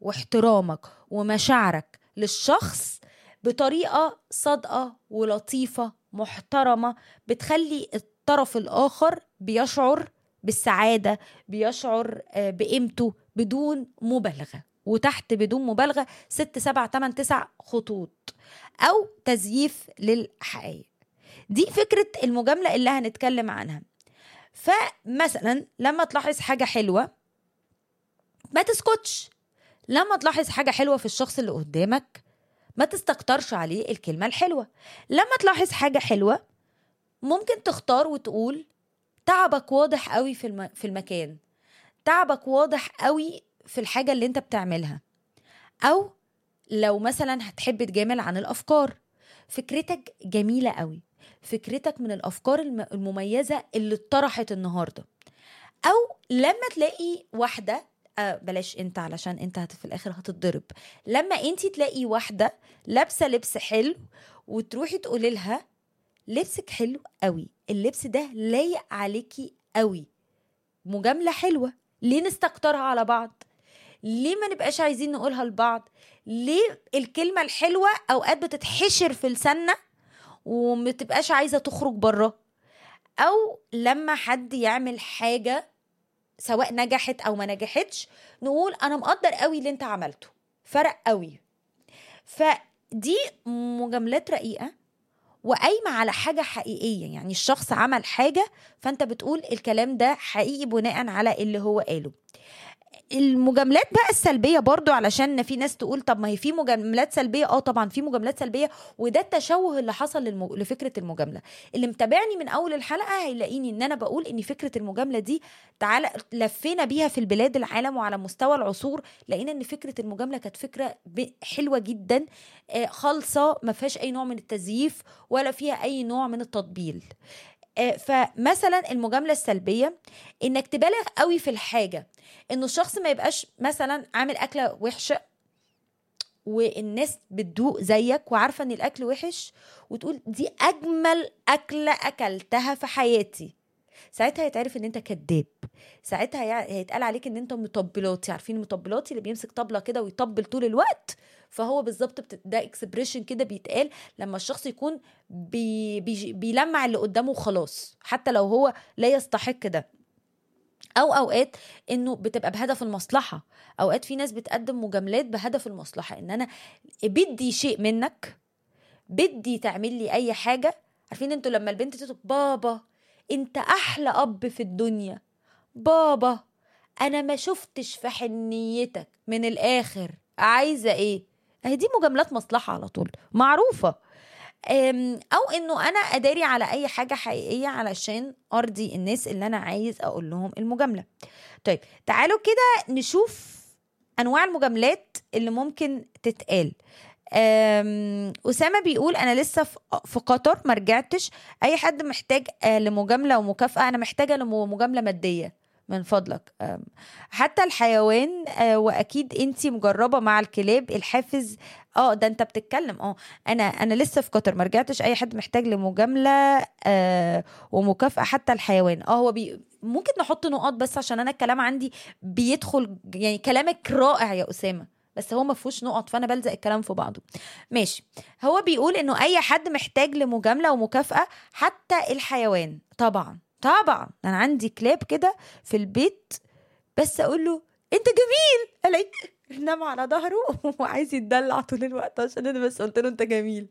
واحترامك ومشاعرك للشخص بطريقه صادقه ولطيفه محترمه بتخلي الطرف الاخر بيشعر بالسعاده بيشعر آه، بقيمته بدون مبالغه وتحت بدون مبالغه ست سبع تمن تسع خطوط او تزييف للحقائق دي فكره المجامله اللي هنتكلم عنها فمثلا لما تلاحظ حاجه حلوه ما تسكتش لما تلاحظ حاجه حلوه في الشخص اللي قدامك ما تستكترش عليه الكلمه الحلوه لما تلاحظ حاجه حلوه ممكن تختار وتقول تعبك واضح قوي في الم... في المكان تعبك واضح قوي في الحاجه اللي انت بتعملها او لو مثلا هتحب تجامل عن الافكار فكرتك جميله قوي فكرتك من الافكار الم- المميزه اللي اتطرحت النهارده او لما تلاقي واحده آه بلاش انت علشان انت هت في الاخر هتتضرب لما انت تلاقي واحده لابسه لبس حلو وتروحي تقولي لها لبسك حلو قوي اللبس ده لايق عليكي قوي مجامله حلوه ليه نستكترها على بعض ليه ما نبقاش عايزين نقولها لبعض ليه الكلمه الحلوه اوقات بتتحشر في لساننا ومتبقاش عايزه تخرج بره او لما حد يعمل حاجه سواء نجحت او ما نجحتش نقول انا مقدر قوي اللي انت عملته فرق قوي فدي مجاملات رقيقه وقايمه على حاجه حقيقيه يعني الشخص عمل حاجه فانت بتقول الكلام ده حقيقي بناء على اللي هو قاله المجاملات بقى السلبيه برضو علشان في ناس تقول طب ما هي في مجاملات سلبيه اه طبعا في مجاملات سلبيه وده التشوه اللي حصل للم... لفكره المجامله اللي متابعني من اول الحلقه هيلاقيني ان انا بقول ان فكره المجامله دي تعالى لفينا بيها في البلاد العالم وعلى مستوى العصور لقينا ان فكره المجامله كانت فكره ب... حلوه جدا آه، خالصه ما فيهاش اي نوع من التزييف ولا فيها اي نوع من التطبيل آه، فمثلا المجامله السلبيه انك تبالغ قوي في الحاجه انه الشخص ما يبقاش مثلا عامل اكله وحشه والناس بتدوق زيك وعارفه ان الاكل وحش وتقول دي اجمل اكله اكلتها في حياتي ساعتها هيتعرف ان انت كذاب ساعتها هي- هيتقال عليك ان انت مطبلاتي عارفين المطبلاتي اللي بيمسك طبله كده ويطبل طول الوقت فهو بالظبط بت- ده اكسبريشن كده بيتقال لما الشخص يكون بي بي بيلمع اللي قدامه وخلاص حتى لو هو لا يستحق ده او اوقات انه بتبقى بهدف المصلحه اوقات في ناس بتقدم مجاملات بهدف المصلحه ان انا بدي شيء منك بدي تعمل لي اي حاجه عارفين انتوا لما البنت تقول بابا انت احلى اب في الدنيا بابا انا ما شفتش في حنيتك من الاخر عايزه ايه اهي دي مجاملات مصلحه على طول معروفه أم، او انه انا اداري على اي حاجه حقيقيه علشان ارضي الناس اللي انا عايز اقول لهم المجامله طيب تعالوا كده نشوف انواع المجاملات اللي ممكن تتقال أم، اسامه بيقول انا لسه في- في قطر ما رجعتش اي حد محتاج آه، لمجامله ومكافاه انا محتاجه لمجامله ماديه من فضلك أم، حتى الحيوان آه، واكيد انتي مجربه مع الكلاب الحافز اه ده انت بتتكلم اه انا انا لسه في قطر ما رجعتش اي حد محتاج لمجامله آه ومكافاه حتى الحيوان اه هو بي ممكن نحط نقاط بس عشان انا الكلام عندي بيدخل يعني كلامك رائع يا اسامه بس هو ما فيهوش نقط فانا بلزق الكلام في بعضه ماشي هو بيقول انه اي حد محتاج لمجامله ومكافاه حتى الحيوان طبعا طبعا انا عندي كلاب كده في البيت بس اقول له انت جميل الاقي نام على ظهره وعايز يتدلع طول الوقت عشان انا بس قلت له انت جميل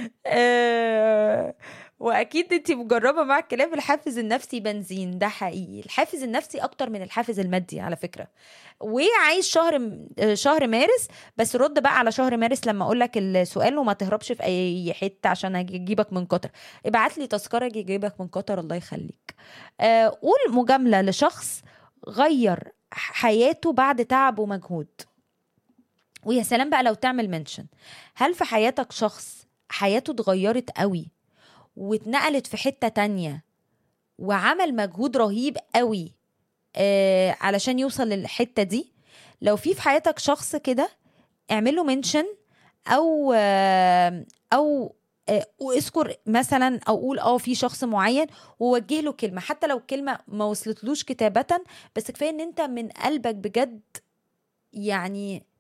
آه واكيد انت مجربه مع الكلاب الحافز النفسي بنزين ده حقيقي الحافز النفسي اكتر من الحافز المادي على فكره وعايز شهر شهر مارس بس رد بقى على شهر مارس لما اقول لك السؤال وما تهربش في اي حته عشان اجيبك من قطر ابعت لي تذكره اجي اجيبك من قطر الله يخليك آه قول مجامله لشخص غير حياته بعد تعب ومجهود ويا سلام بقى لو تعمل منشن هل في حياتك شخص حياته اتغيرت قوي واتنقلت في حتة تانية وعمل مجهود رهيب قوي آه علشان يوصل للحتة دي لو في في حياتك شخص كده اعمل له منشن او آه او آه واذكر مثلا او قول اه في شخص معين ووجه له كلمه حتى لو الكلمه ما وصلتلوش كتابه بس كفايه ان انت من قلبك بجد يعني